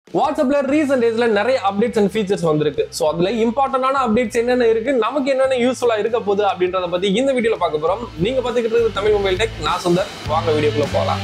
வாட்ஸ்அப்ல ரீசெண்ட் டேஸ்ல நிறைய அப்டேட்ஸ் அண்ட் ஃபீச்சர்ஸ் வந்திருக்கு ஸோ அதுல இம்பார்ட்டன்டான அப்டேட்ஸ் என்னென்ன இருக்கு நமக்கு என்னென்ன யூஸ்ஃபுல்லா இருக்க போகுது அப்படின்றத பத்தி இந்த வீடியோல பார்க்க போறோம் நீங்க பாத்துக்கிட்டு இருக்கிறது தமிழ் மொபைல் டெக் நான் சுந்தர் வாங்க வீடியோக்குள்ள போகலாம்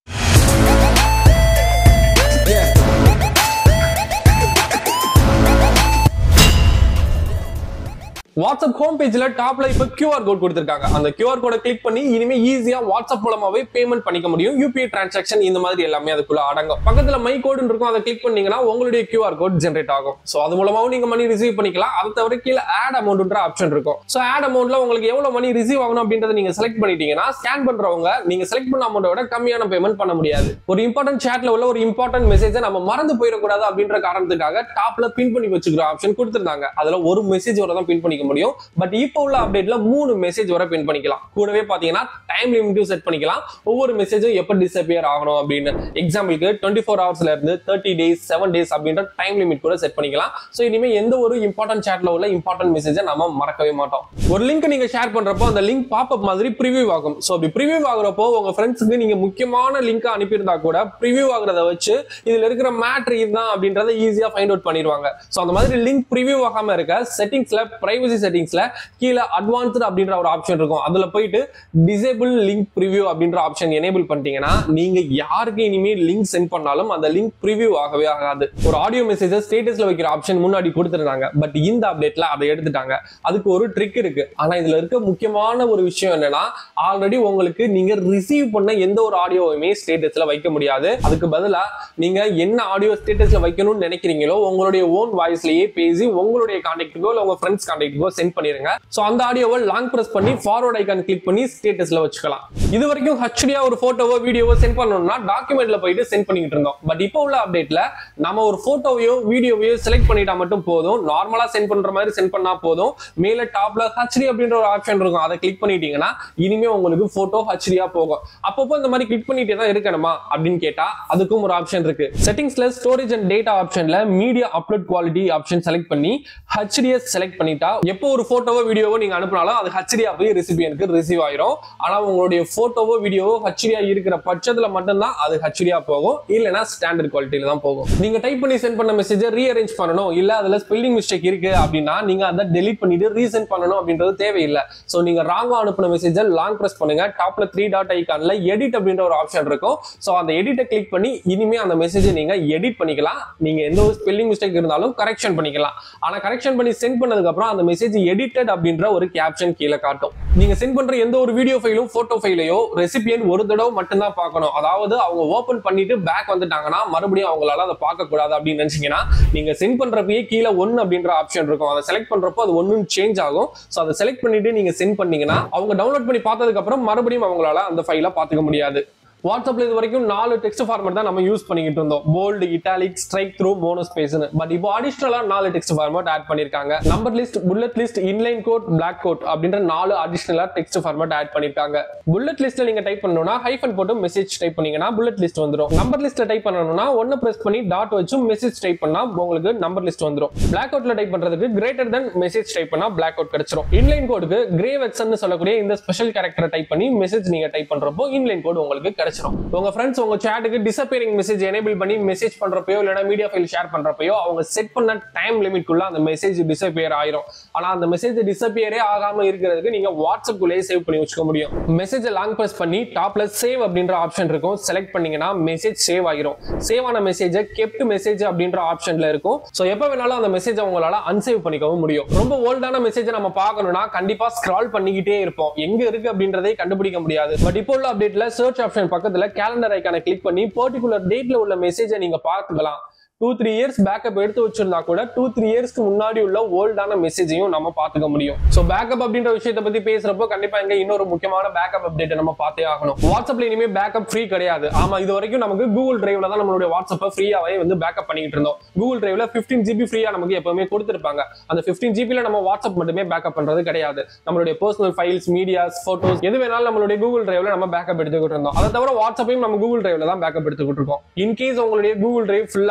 வாட்ஸ்அப் ஹோம் பேஜ்ல டாப்ல இப்ப கியூஆர் கோட் கொடுத்திருக்காங்க அந்த கியூஆர் கோட கிளிக் பண்ணி இனிமே ஈஸியா வாட்ஸ்அப் மூலமாவே பேமெண்ட் பண்ணிக்க முடியும் யூபிஐ டிரான்சாக்ஷன் இந்த மாதிரி எல்லாமே அதுக்குள்ள அடங்கும் பக்கத்துல மை கோடுன்னு இருக்கும் அதை கிளிக் பண்ணீங்கன்னா உங்களுடைய கியூஆர் கோட் ஜென்ரேட் ஆகும் சோ அது மூலமாவும் நீங்க மணி ரிசீவ் பண்ணிக்கலாம் அதை தவிர கீழே ஆட் அமௌண்ட்ன்ற ஆப்ஷன் இருக்கும் சோ ஆட் அமௌண்ட்ல உங்களுக்கு எவ்வளவு மணி ரிசீவ் ஆகணும் அப்படின்றத நீங்க செலக்ட் பண்ணிட்டீங்கன்னா ஸ்கேன் பண்றவங்க நீங்க செலக்ட் பண்ண அமௌண்ட்டை விட கம்மியான பேமெண்ட் பண்ண முடியாது ஒரு இம்பார்ட்டன்ட் சேட்ல உள்ள ஒரு இம்பார்ட்டன்ட் மெசேஜை நம்ம மறந்து போயிடக்கூடாது அப்படின்ற காரணத்துக்காக டாப்ல பின் பண்ணி வச்சுக்கிற ஆப்ஷன் கொடுத்திருந்தாங்க அதுல ஒரு மெசேஜ் வரை தான் பின் பண்ணிக்க முடியும் பட் இப்போ உள்ள அப்டேட்ல மூணு மெசேஜ் வரை பின் பண்ணிக்கலாம் கூடவே பாத்தீங்கன்னா டைம் லிமிட்டும் செட் பண்ணிக்கலாம் ஒவ்வொரு மெசேஜும் எப்ப டிசப்பியர் ஆகணும் அப்படின்னு எக்ஸாம்பிளுக்கு டுவெண்ட்டி ஃபோர் ஹவர்ஸ்ல இருந்து தேர்ட்டி டேஸ் செவன் டேஸ் அப்படின்ற டைம் லிமிட் கூட செட் பண்ணிக்கலாம் ஸோ இனிமே எந்த ஒரு இம்பார்ட்டன்ட் சேட்ல உள்ள இம்பார்ட்டன்ட் மெசேஜை நம்ம மறக்கவே மாட்டோம் ஒரு லிங்க் நீங்க ஷேர் பண்றப்போ அந்த லிங்க் பாப்அப் மாதிரி ப்ரிவியூ ஆகும் ஸோ அப்படி ப்ரிவியூ ஆகுறப்போ உங்க ஃப்ரெண்ட்ஸுக்கு நீங்க முக்கியமான லிங்க் அனுப்பியிருந்தா கூட ப்ரிவியூ ஆகுறத வச்சு இதுல இருக்கிற மேட்ரு இதுதான் அப்படின்றத ஈஸியா ஃபைண்ட் அவுட் பண்ணிடுவாங்க ஸோ அந்த மாதிரி லிங்க் ப்ரிவியூ ஆகாம இருக்க செட்டிங்ஸ்ல பிரைவசி செட்டிங்ஸ்ல கீழே அட்வான்ஸ்டு அப்படின்ற ஒரு ஆப்ஷன் இருக்கும் அதுல போயிட்டு டிசேபிள் லிங்க் ப்ரிவியூ அப்படின்ற ஆப்ஷன் எனேபிள் பண்ணிட்டீங்கன்னா நீங்க யாருக்கு இனிமேல் லிங்க் சென்ட் பண்ணாலும் அந்த லிங்க் ப்ரிவியூ ஆகவே ஆகாது ஒரு ஆடியோ மெசேஜ் ஸ்டேட்டஸ்ல வைக்கிற ஆப்ஷன் முன்னாடி கொடுத்துருந்தாங்க பட் இந்த அப்டேட்ல அதை எடுத்துட்டாங்க அதுக்கு ஒரு ட்ரிக் இருக்கு ஆனா இதுல இருக்க முக்கியமான ஒரு விஷயம் என்னன்னா ஆல்ரெடி உங்களுக்கு நீங்க ரிசீவ் பண்ண எந்த ஒரு ஆடியோவுமே ஸ்டேட்டஸ்ல வைக்க முடியாது அதுக்கு பதிலா நீங்க என்ன ஆடியோ ஸ்டேட்டஸ்ல வைக்கணும்னு நினைக்கிறீங்களோ உங்களுடைய ஓன் வாய்ஸ்லயே பேசி உங்களுடைய கான்டாக்டுக்கோ இல்ல உங்க ஃப்ரெண்ட்ஸ் கான்டாக்டுக்கோ சென்ட் பண்ணிருங்க சோ அந்த ஆடியோவை லாங் பிரஸ் பண்ணி ஃபார்வர்ட் ஐக்கான் கிளிக் பண்ணி ஸ்டேட்டஸ்ல வச்சுக்கலாம் இது வரைக்கும் ஹச்டியா ஒரு போட்டோவோ வீடியோவோ சென்ட் பண்ணணும்னா டாக்குமெண்ட்ல போயிட்டு சென்ட் பண்ணிட்டு இருந்தோம் பட் இப்போ உள்ள அப்டேட்ல நம்ம ஒரு போட்டோவையோ வீடியோவையோ செலக்ட் பண்ணிட்டா மட்டும் போதும் நார்மலா சென்ட் பண்ற மாதிரி சென்ட் பண்ணா போதும் மேல டாப்ல ஹச்டி அப்படின்ற ஒரு ஆப்ஷன் இருக்கும் அதை கிளிக் பண்ணிட்டீங்கன்னா இனிமே உங்களுக்கு போட்டோ ஹச்டியா போகும் அப்பப்போ இந்த மாதிரி கிளிக் பண்ணிட்டே தான் இருக்கணுமா அப்படின்னு கேட்டா அதுக்கும் ஒரு ஆப்ஷன் இருக்கு செட்டிங்ஸ்ல ஸ்டோரேஜ் அண்ட் டேட்டா ஆப்ஷன்ல media upload quality option select பண்ணி ஹச்டிஎஸ் செலக்ட் பண்ணிட்டா எப்போ ஒரு போட்டோவோ வீடியோவோ நீங்க அனுப்பினாலும் அது ஹச்டியா போய் ரெசிபியனுக்கு ரிசீவ் ஆயிரும் ஆனா உங்களுடைய போட்டோவோ வீடியோவோ ஹச்டியா இருக்கிற பட்சத்துல மட்டும்தான் அது ஹச்டியா போகும் இல்லைன்னா ஸ்டாண்டர்ட் குவாலிட்டியில தான் போகும் நீங்க டைப் பண்ணி சென்ட் பண்ண மெசேஜை ரீஅரேஞ்ச் பண்ணணும் இல்ல அதுல ஸ்பெல்லிங் மிஸ்டேக் இருக்கு அப்படின்னா நீங்க அதை டெலிட் பண்ணிட்டு ரீசென்ட் பண்ணணும் அப்படின்றது தேவையில்லை சோ நீங்க ராங்கா அனுப்பின மெசேஜை லாங் பிரஸ் பண்ணுங்க டாப்ல த்ரீ டாட் ஐக்கான்ல எடிட் அப்படின்ற ஒரு ஆப்ஷன் இருக்கும் சோ அந்த எடிட்டை கிளிக் பண்ணி இனிமே அந்த மெசேஜை நீங்க எடிட் பண்ணிக்கலாம் நீங்க எந்த ஒரு ஸ்பெல்லிங் மிஸ்டேக் இருந்தாலும் கரெக்ஷன் பண்ணிக்கலாம் ஆனா கரெக்ஷன் பண்ணி சென்ட் பண்ணதுக்கு அப்புறம் அந்த மெசேஜ் எடிட்டட் அப்படின்ற ஒரு கேப்ஷன் கீழே காட்டும் நீங்க சென்ட் பண்ற எந்த ஒரு வீடியோ ஃபைலும் போட்டோ ஃபைலையோ ரெசிபியன் ஒரு தடவை மட்டும்தான் பார்க்கணும் அதாவது அவங்க ஓபன் பண்ணிட்டு பேக் வந்துட்டாங்கன்னா மறுபடியும் அவங்களால அதை பார்க்க கூடாது அப்படின்னு நினைச்சீங்கன்னா நீங்க சென்ட் பண்றப்பயே கீழே ஒன்னு அப்படின்ற ஆப்ஷன் இருக்கும் அதை செலக்ட் பண்றப்போ அது ஒன்னு சேஞ்ச் ஆகும் ஸோ அதை செலக்ட் பண்ணிட்டு நீங்க சென்ட் பண்ணீங்கன்னா அவங்க டவுன்லோட் பண்ணி பார்த்ததுக்கு அப்புறம் மறுபடியும் அவங்களால அந்த ஃபைலை பார்த்துக்க முடியாது வாட்ஸ்அப்ல இது வரைக்கும் நாலு டெக்ஸ்ட் ஃபார்மேட் தான் நம்ம யூஸ் பண்ணிக்கிட்டு இருந்தோம் bold italic strike through mono ஸ்பேஸ்னு பட் இப்போ அடிஷனலா நாலு டெக்ஸ்ட் ஃபார்மேட் ஆட் பண்ணிருக்காங்க number list bullet list inline code block code அப்படின்ற நாலு அடிஷனலா டெக்ஸ்ட் ஃபார்மேட் ஆட் பண்ணிருக்காங்க புல்லட் லிஸ்ட்ல நீங்க டைப் பண்ணணும்னா ஹைஃபன் போட்டு மெசேஜ் டைப் பண்ணீங்கன்னா புல்லட் லிஸ்ட் வந்துரும் நம்பர் லிஸ்ட்ல டைப் பண்ணணும்னா ஒன்னு பிரஸ் பண்ணி டாட் வச்சு மெசேஜ் டைப் பண்ணா உங்களுக்கு நம்பர் லிஸ்ட் வந்துரும் பிளாக் அவுட்ல டைப் பண்றதுக்கு கிரேட்டர் தென் மெசேஜ் டைப் பண்ணா பிளாக் அவுட் கிடைச்சிரும் இன்லைன் கோடுக்கு கிரே வெக்சன் சொல்லக்கூடிய இந்த ஸ்பெஷல் கேரக்டரை டைப் பண்ணி மெசேஜ் நீங்க டைப் பண்றப்போ இன்லைன் கோட் உங்களுக்கு கிடைச்சிரும் உங்க ஃப்ரெண்ட்ஸ் உங்க சேட்டுக்கு டிசப்பியரிங் மெசேஜ் எனேபிள் பண்ணி மெசேஜ் பண்றப்பயோ இல்லைனா மீடியா ஃபைல் ஷேர் பண்றப்பயோ அவங்க செட் பண்ண டைம் லிமிட்குள்ள அந்த மெசேஜ் டிசப்பியர் ஆயிரும் ஆனா அந்த மெசேஜ் டிசப்பியரே ஆகாம இருக்கிறதுக்கு நீங்க வாட்ஸ்அப் குள்ளேயே சேவ் பண்ணி வச்சுக்க முடியும் மெசேஜ் லாங் பிரஸ் பண்ணி டாப்ல சேவ் அப்படின்ற ஆப்ஷன் இருக்கும் செலக்ட் பண்ணீங்கன்னா மெசேஜ் சேவ் ஆகிரும் சேவ் ஆன மெசேஜ் கெப்ட் மெசேஜ் அப்படின்ற ஆப்ஷன்ல இருக்கும் சோ எப்ப வேணாலும் அந்த மெசேஜ் உங்களால அன்சேவ் பண்ணிக்கவும் முடியும் ரொம்ப ஓல்டான மெசேஜ் நம்ம பார்க்கணும்னா கண்டிப்பா ஸ்க்ரால் பண்ணிக்கிட்டே இருப்போம் எங்க இருக்கு அப்படின்றதே கண்டுபிடிக்க முடியாது பட் இப்போ உள்ள அப்டேட்ல சர்ச் ஆப்ஷன் பக்கத்துல கேலண்டர் ஐக்கான கிளிக் பண்ணி பர்டிகுலர் டேட்ல உள்ள மெசேஜை நீங்க பார்த்துக்கலாம் டூ த்ரீ இயர்ஸ் பேக்கப் எடுத்து வச்சிருந்தா கூட டூ த்ரீ இயர்ஸ்க்கு முன்னாடி உள்ள ஓல்டான மெசேஜையும் நம்ம பார்த்துக்க முடியும் ஸோ பேக்கப் அப்படின்ற விஷயத்தை பத்தி பேசுறப்போ கண்டிப்பா இங்க இன்னொரு முக்கியமான பேக்கப் அப்டேட் நம்ம பார்த்தே ஆகணும் வாட்ஸ்அப்ல இனிமே பேக்கப் ஃப்ரீ கிடையாது ஆமா இது வரைக்கும் நமக்கு கூகுள் டிரைவ்ல தான் நம்மளுடைய வாட்ஸ்அப்பை ஃப்ரீயாவே வந்து பேக்கப் பண்ணிட்டு இருந்தோம் கூகுள் டிரைவ்ல பிப்டீன் ஜிபி ஃப்ரீயா நமக்கு எப்பவுமே கொடுத்துருப்பாங்க அந்த பிப்டீன் ஜிபில நம்ம வாட்ஸ்அப் மட்டுமே பேக்கப் பண்றது கிடையாது நம்மளுடைய பர்சனல் ஃபைல்ஸ் மீடியாஸ் போட்டோஸ் எது வேணாலும் நம்மளுடைய கூகுள் டிரைவ்ல நம்ம பேக்கப் எடுத்துக்கிட்டு இருந்தோம் அதை தவிர வாட்ஸ்அப்பையும் நம்ம கூகுள் டிரைவ்ல தான் பேக்கப் எடுத்துக்கிட்டு இருக்கோம் இன்கேஸ் உங்களுடைய கூகுள் டிரைவ் ஃபுல் ஆயிடுச்சு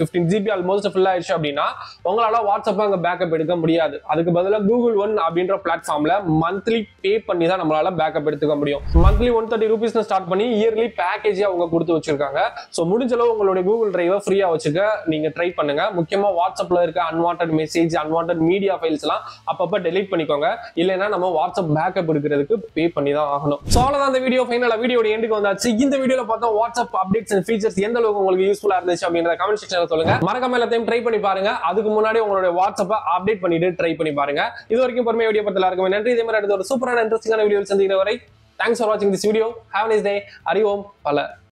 ஃபிஃப்டீன் ஜிபி ஆல்மோஸ்ட் ஃபுல் ஆயிடுச்சு அப்படின்னா உங்களால வாட்ஸ்அப் அங்க பேக்கப் எடுக்க முடியாது அதுக்கு பதிலாக கூகுள் ஒன் அப்படின்ற பிளாட்ஃபார்ம்ல மந்த்லி பே பண்ணி தான் நம்மளால பேக்கப் எடுத்துக்க முடியும் monthly one thirty rupees start பண்ணி இயர்லி பேக்கேஜே அவங்க கொடுத்து வச்சிருக்காங்க ஸோ முடிஞ்ச அளவு உங்களுடைய கூகுள் டிரைவை ஃப்ரீயா வச்சுக்க நீங்க ட்ரை பண்ணுங்க முக்கியமா வாட்ஸ்அப்ல இருக்க unwanted message unwanted media files எல்லாம் அப்பப்ப டெலீட் பண்ணிக்கோங்க இல்லைன்னா நம்ம வாட்ஸ்அப் பேக்கப் எடுக்கிறதுக்கு பே பண்ணி தான் ஆகணும் ஸோ அவ்வளோதான் அந்த வீடியோ ஃபைனலா வீடியோட எண்டுக்கு வந்தாச்சு இந்த வீடியோல பார்த்தா வாட்ஸ்அப் அப்டேட்ஸ் அண்ட் ஃபீச்சர்ஸ் எந்த அளவுக்கு உங்களுக்கு யூஸ்ஃபுல்லா இருந்துச்சு அப்படின்ற கமெண்ட் செக்ஷன்ல சொல்லுங்க மறக்காம எல்லாத்தையும் ட்ரை பண்ணி பாருங்க அதுக்கு முன்னாடி உங்களுடைய வாட்ஸ்அப்பை அப்டேட் பண்ணிட்டு ட்ரை பண்ணி பாருங்க இது வரைக்கும் பொறுமை வீடியோ பத்தி எல்லாருக்கும் நன்றி இதே மாதிரி அடுத்த ஒரு சூப்பரான இன்ட்ரெஸ்டிங்கான வீடியோ சந்திக்கிற வரை தேங்க்ஸ் ஃபார் வாட்சிங் this video have nice day அறிவோம் பல